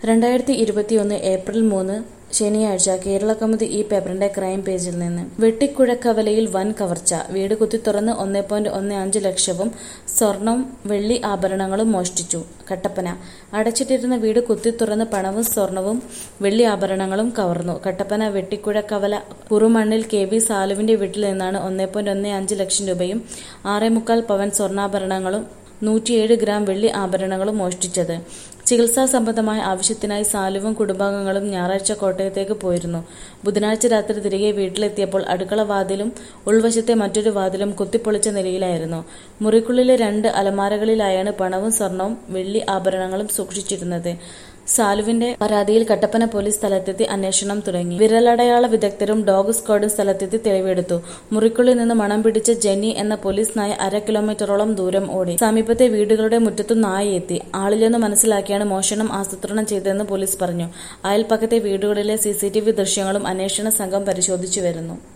രണ്ടായിരത്തി ഇരുപത്തിയൊന്ന് ഏപ്രിൽ മൂന്ന് ശനിയാഴ്ച കേരളകൗമുദി ഈ പേപ്പറിന്റെ ക്രൈം പേജിൽ നിന്ന് വെട്ടിക്കുഴക്കവലയിൽ വൻ കവർച്ച വീട് കുത്തിത്തുറന്ന് ഒന്നേ പോയിന്റ് ഒന്ന് അഞ്ച് ലക്ഷവും സ്വർണവും വെള്ളി ആഭരണങ്ങളും മോഷ്ടിച്ചു കട്ടപ്പന അടച്ചിട്ടിരുന്ന വീട് കുത്തിത്തുറന്ന് പണവും സ്വർണവും വെള്ളി ആഭരണങ്ങളും കവർന്നു കട്ടപ്പന വെട്ടിക്കുഴക്കവല കുറുമണ്ണിൽ കെ ബി സാലുവിന്റെ വീട്ടിൽ നിന്നാണ് ഒന്നേ പോയിന്റ് ഒന്ന് അഞ്ച് ലക്ഷം രൂപയും ആറേ മുക്കാൽ പവൻ സ്വർണ്ണാഭരണങ്ങളും നൂറ്റിയേഴ് ഗ്രാം വെള്ളി ആഭരണങ്ങളും മോഷ്ടിച്ചത് ചികിത്സാ സംബന്ധമായ ആവശ്യത്തിനായി സാലുവും കുടുംബാംഗങ്ങളും ഞായറാഴ്ച കോട്ടയത്തേക്ക് പോയിരുന്നു ബുധനാഴ്ച രാത്രി തിരികെ വീട്ടിലെത്തിയപ്പോൾ അടുക്കള വാതിലും ഉൾവശത്തെ മറ്റൊരു വാതിലും കുത്തിപ്പൊളിച്ച നിലയിലായിരുന്നു മുറിക്കുള്ളിലെ രണ്ട് അലമാരകളിലായാണ് പണവും സ്വർണവും വെള്ളി ആഭരണങ്ങളും സൂക്ഷിച്ചിരുന്നത് സാലുവിന്റെ പരാതിയിൽ കട്ടപ്പന പോലീസ് സ്ഥലത്തെത്തി അന്വേഷണം തുടങ്ങി വിരലടയാള വിദഗ്ധരും ഡോഗ് സ്ക്വാഡും സ്ഥലത്തെത്തി തെളിവെടുത്തു മുറിക്കുള്ളിൽ നിന്ന് മണം പിടിച്ച ജെന്നി എന്ന പോലീസ് നായ അര കിലോമീറ്ററോളം ദൂരം ഓടി സമീപത്തെ വീടുകളുടെ മുറ്റത്തും നായ എത്തി ആളില്ലെന്ന് മനസ്സിലാക്കിയാണ് മോഷണം ആസൂത്രണം ചെയ്തതെന്ന് പോലീസ് പറഞ്ഞു അയൽപ്പക്കത്തെ വീടുകളിലെ സിസിടിവി ദൃശ്യങ്ങളും അന്വേഷണ സംഘം പരിശോധിച്ചു വരുന്നു